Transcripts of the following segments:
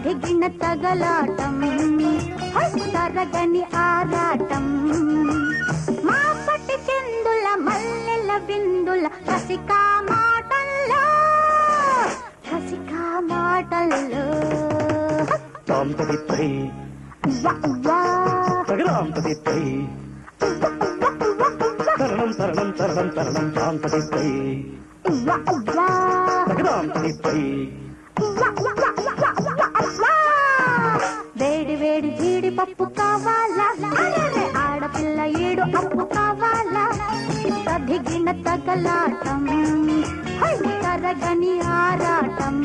తదిగిన తగలాటం high, తరగని ఆరాటం మా పట్టి చెందుల మల్లెల బిందుల కసికా మాటల్లో కసికా మాటల్లో తాం తదిత్తై వా, వా, తగదాం తదిత్తై తరణం తరణం తరణం తరణం తాం తదిత్తై వా, వా. తగదాం తదిత్తై వేడి వేడి జీడిపప్పు కావాలా అరెరే, ఆడపిల్ల ఏడు అప్పు కావాలా తదిగిన తగలాటం హై, తరగని ఆరాటం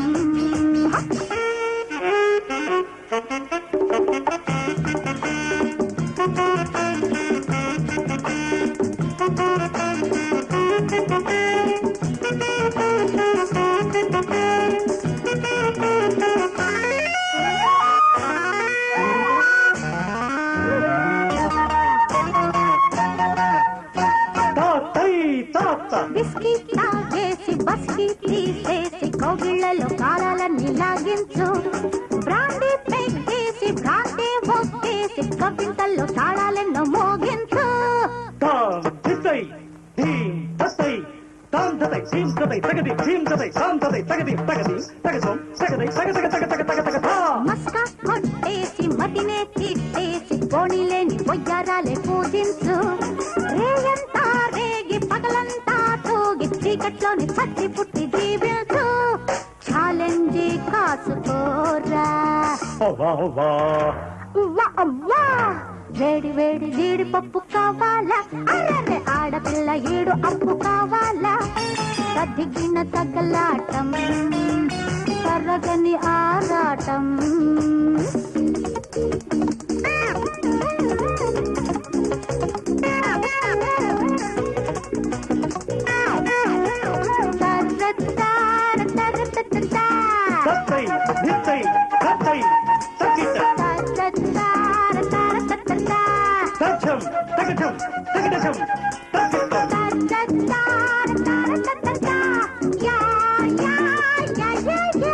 తాతై తాత బిస్కీ తాగేసి బస్కి తీసేసి కోగిళ్ళలో కాలాలన్నీ లాగించు బ్రాండీ పెగ్గేసి భ్రాంతి ఒక్కేసి కవింతల్లో తాళాలెన్నో మోగించు తాం దిత్తై ధీం తత్తై తాం తతై ధీం తతై తగది ధీం తతై తాం తతై తగది తగది తగదం తగదై తగ తగ తగ తగ తగ తగ తా మస్కా కొట్టేసి మతినే తిట్టేసి పోనీలేని పొయ్యారాలే పూజించు రేయంతా రేగి పగలంతా తూగి చీకట్లోని చచ్చి పుట్టి జీవించు ఛాలెంజీ కాసుకోరా అవ్వా అవ్వా ఉవ్వా అవ్వా వేడి వేడి జీడిపప్పు కావాలా అరే ఆడపిల్ల ఏడు అప్పు కావాలా తదిగిన తగలాటం తరగని ఆరాటం తర్రత్తార తర్రతత్తతా. తత్తై దిత్తై తత్తై తగ్గిత తర్రత్తార తర్రతత్తతా. తచ్చం తగటం తగటం తగ్గితం తర్రత్తార తర్రతత్తతా. యా, యా, యా, యా, యా.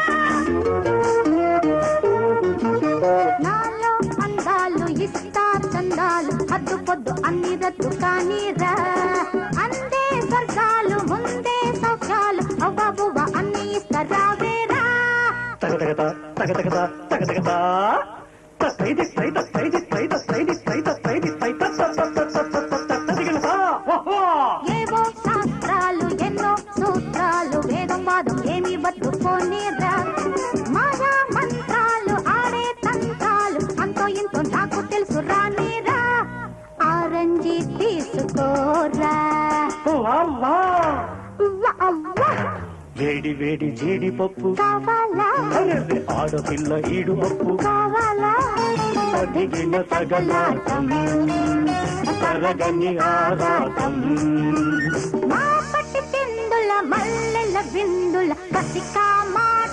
నాలో అందాలు ఇస్తా చందాలు హద్దు పొద్దు అన్ని రద్దు కానీరా అందే స్వర్గాలు ముందే సౌఖ్యాలు అవ్వబువ్వ అన్ని ఇస్తారా వేరా తగతగత తగతగత తగతగత తత్తై దిత్తై తత్తై దిత్తై తత్తై దిత్తై తత్తై దిత్తై తత్తదిగలత ఓహో ఏవో శాస్త్రాలు ఎన్నో సూత్రాలు వేదం వాదం ఏమి బతుకోనేరా మాయా మంత్రాలు ఆడే తంత్రాలు అంతో ఇంతో నాకు తెలుసు రానేరా ఆరంజి తీసుకోరా అవ్వా ఉవ్వ అవ్వ వేడి వేడి జీడిపప్పు కావాలా అరెరె ఆడపిల్ల ఈడు పప్పు కావాలా తదిగిన తగలాటం తరగని ఆరాటం మా పట్టి తిందుల మల్లెల బిందుల కసికా మాట